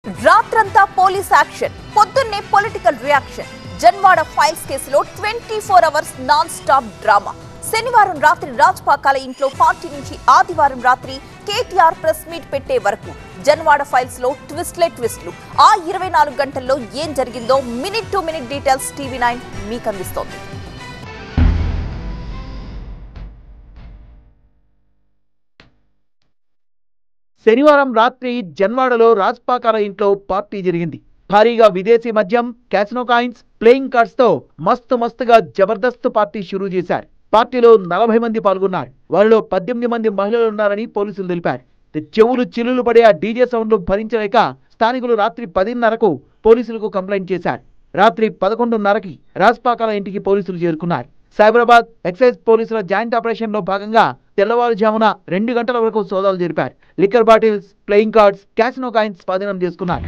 రాత్రంతా police action పొద్దున్నే political reaction Janwada files కేసులో twenty four hours non stop drama శనివారం రాత్రి రాజ్పాకాల ఇంట్లో పార్టీ నుంచి ఆదివారం రాత్రి కేటీఆర్ ప్రెస్ మీట్ పెట్టే వరకు జన్వాడ ఫైల్స్ లో ట్విస్ట్లే ట్విస్ట్లు ఆ ఇరవై నాలుగు గంటల్లో ఏం జరిగిందో minute to minute details TV nine మీకు అందిస్తోంది శనివారం రాత్రి జన్వాడలో రాజ్పాకాల ఇంట్లో పార్టీ జరిగింది భారీగా విదేశీ మద్యం క్యాసినో కాయిన్స్ ప్లేయింగ్ కార్డ్స్ తో మస్తు మస్తుగా జబర్దస్త్ పార్టీ షురూ చేశారు పార్టీలో నలభై మంది పాల్గొన్నారు వారిలో పద్దెనిమిది మంది మహిళలు ఉన్నారని పోలీసులు తెలిపారు చెవులు చిల్లులు పడే ఆ డీజే సౌండ్లు భరించలేక స్థానికులు రాత్రి పదిన్నరకు పోలీసులకు కంప్లైంట్ చేశారు రాత్రి పదకొండున్నరకి రాజ్పాకాల ఇంటికి పోలీసులు చేరుకున్నారు సైబరాబాద్ ఎక్సైజ్ పోలీసుల జాయింట్ ఆపరేషన్ లో భాగంగా తెల్లవారుజామున రెండు గంటల వరకు సోదాలు జరిపారు liquor bottles playing cards casino coins స్వాధీనం చేసుకున్నారు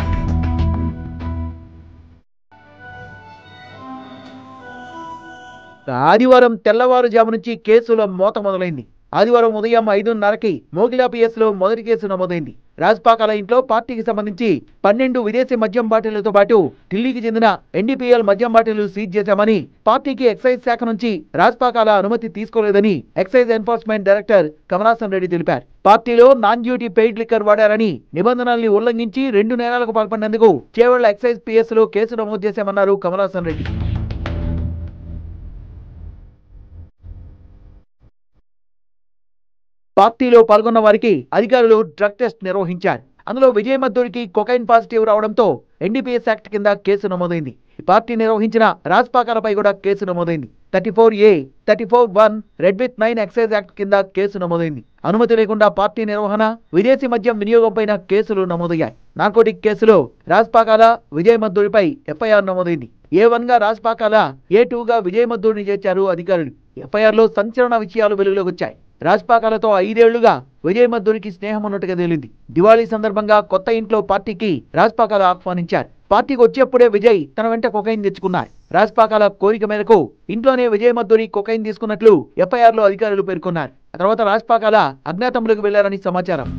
ఆదివారం తెల్లవారుజాము నుంచి కేసుల మోత మొదలైంది ఆదివారం ఉదయం ఐదున్నరకి మోగిలా పిఎస్ లో మొదటి కేసు నమోదైంది రాజ్పాకాల ఇంట్లో పార్టీకి సంబంధించి పన్నెండు విదేశీ మద్యం బాటిళ్లతో పాటు ఢిల్లీకి చెందిన ఎన్డీపీఎల్ మద్యం బాటిళ్లు సీజ్ చేశామని పార్టీకి ఎక్సైజ్ శాఖ నుంచి రాజ్పాకాల అనుమతి తీసుకోలేదని excise enforcement director Kamalasan Reddy తెలిపారు పార్టీలో నాన్ డ్యూటీ పెయిడ్ లిక్కర్ వాడారని నిబంధనల్ని ఉల్లంఘించి రెండు నేరాలకు పాల్పడినందుకు చేవళ్ల ఎక్సైజ్ పిఎస్ లో కేసు నమోదు చేశామన్నారు కమలాసన్ రెడ్డి పార్టీలో పాల్గొన్న వారికి అధికారులు డ్రగ్ టెస్ట్ నిర్వహించారు అందులో విజయ్ మద్దూరికి కొకైన్ పాజిటివ్ రావడంతో ఎన్డీపీఎస్ యాక్ట్ కింద కేసు నమోదైంది ఈ పార్టీ నిర్వహించిన రాజ్పాకాలపై కూడా కేసు నమోదైంది thirty four A thirty four one read with nine excise act కింద కేసు నమోదైంది అనుమతి లేకుండా పార్టీ నిర్వహణ విదేశీ మద్యం వినియోగంపైన కేసులు నమోదయ్యాయి నార్కోటిక్ కేసులో రాజ్పాకాల విజయ్ మద్దూరిపై ఎఫ్ఐఆర్ నమోదైంది ఏ వన్ గా రాజ్పాకాల ఏ టూ గా విజయ్ మద్దూరిని చేర్చారు అధికారులు ఎఫ్ఐఆర్ లో సంచలన విషయాలు వెలుగులోకి వచ్చాయి రాజ్పాకాలతో ఐదేళ్లుగా విజయ్ మద్దూరికి స్నేహం ఉన్నట్టుగా తేలింది దివాళీ సందర్భంగా కొత్త ఇంట్లో పార్టీకి రాజ్పాకాల ఆహ్వానించారు పార్టీకి వచ్చేప్పుడే విజయ్ తన వెంట కొకైన్ తెచ్చుకున్నారు రాజ్పాకాల కోరిక మేరకు ఇంట్లోనే విజయ్ మద్దూరి కొకైన్ తీసుకున్నట్లు ఎఫ్ఐఆర్ లో అధికారులు పేర్కొన్నారు ఆ తర్వాత రాజ్పాకాల అజ్ఞాతంలోకి వెళ్లారని సమాచారం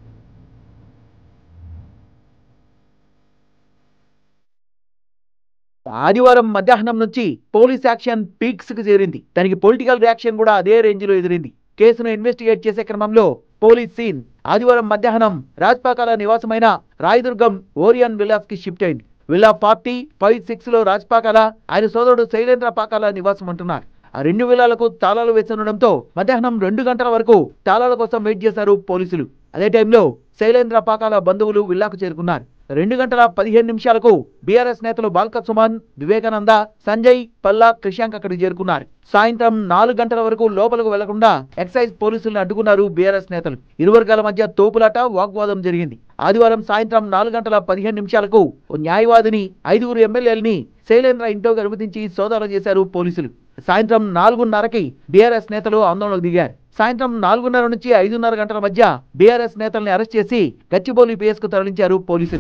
ఆదివారం మధ్యాహ్నం నుంచి పోలీస్ యాక్షన్ పీక్స్ కు చేరింది దానికి పొలిటికల్ రియాక్షన్ కూడా అదే రేంజ్ లో ఎదిరింది కేసును ఇన్వెస్టిగేట్ చేసే క్రమంలో పోలీస్ సీన్ ఆదివారం మధ్యాహ్నం రాజ్పాకాల నివాసమైన రాయదుర్గం ఓరియన్ విలాస్ కి షిఫ్ట్ అయింది విల్లా పార్టీ ఫైవ్ సిక్స్ లో రాజ్పాకాల ఆయన సోదరుడు శైలేంద్ర పాకాల నివాసం అంటున్నారు ఆ రెండు విల్లాలకు తాళాలు వేస్తుండడంతో మధ్యాహ్నం రెండు గంటల వరకు తాళాల కోసం వెయిట్ చేశారు పోలీసులు అదే టైంలో శైలేంద్ర పాకాల బంధువులు విల్లాకు చేరుకున్నారు రెండు గంటల పదిహేను నిమిషాలకు బీఆర్ఎస్ నేతలు బాల్క సుమన్ వివేకానంద సంజయ్ పల్లా క్రిషాంక్ అక్కడికి చేరుకున్నారు సాయంత్రం నాలుగు గంటల వరకు లోపలకు వెళ్లకుండా ఎక్సైజ్ పోలీసులను అడ్డుకున్నారు బీఆర్ఎస్ నేతలు ఇరు వర్గాల మధ్య తోపులాట వాగ్వాదం జరిగింది ఆదివారం సాయంత్రం నాలుగు గంటల పదిహేను నిమిషాలకు ఓ న్యాయవాదిని ఐదుగురు ఎమ్మెల్యేలని శైలేంద్ర ఇంట్లోకి అనుమతించి సోదాలు చేశారు పోలీసులు సాయంత్రం నాలుగున్నరకి బీఆర్ఎస్ నేతలు ఆందోళనకు దిగారు సాయంత్రం నాలుగున్నర నుంచి ఐదున్నర గంటల మధ్య బీఆర్ఎస్ నేతల్ని అరెస్ట్ చేసి గచ్చిబౌలి పిఎస్ కు తరలించారు పోలీసులు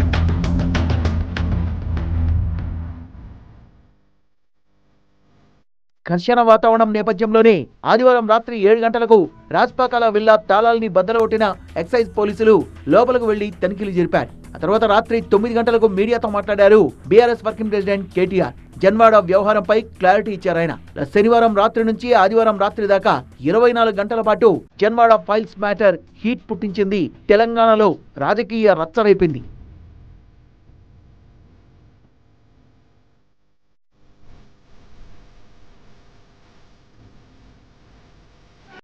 ఘర్షణ వాతావరణం నేపథ్యంలోనే ఆదివారం రాత్రి ఏడు గంటలకు రాజ్పాకాల విల్లా తాళాల్ని బద్దలగొట్టిన ఎక్సైజ్ పోలీసులు లోపలకు వెళ్లి తనిఖీలు జరిపారు ఆ తర్వాత రాత్రి తొమ్మిది గంటలకు మీడియాతో మాట్లాడారు BRS working president KTR Janwada వ్యవహారంపై క్లారిటీ ఇచ్చారు ఆయన శనివారం రాత్రి నుంచి ఆదివారం రాత్రి దాకా ఇరవై నాలుగు గంటల పాటు జన్వాడ ఫైల్స్ మ్యాటర్ హీట్ పుట్టించింది తెలంగాణలో రాజకీయ రచ్చ రేపింది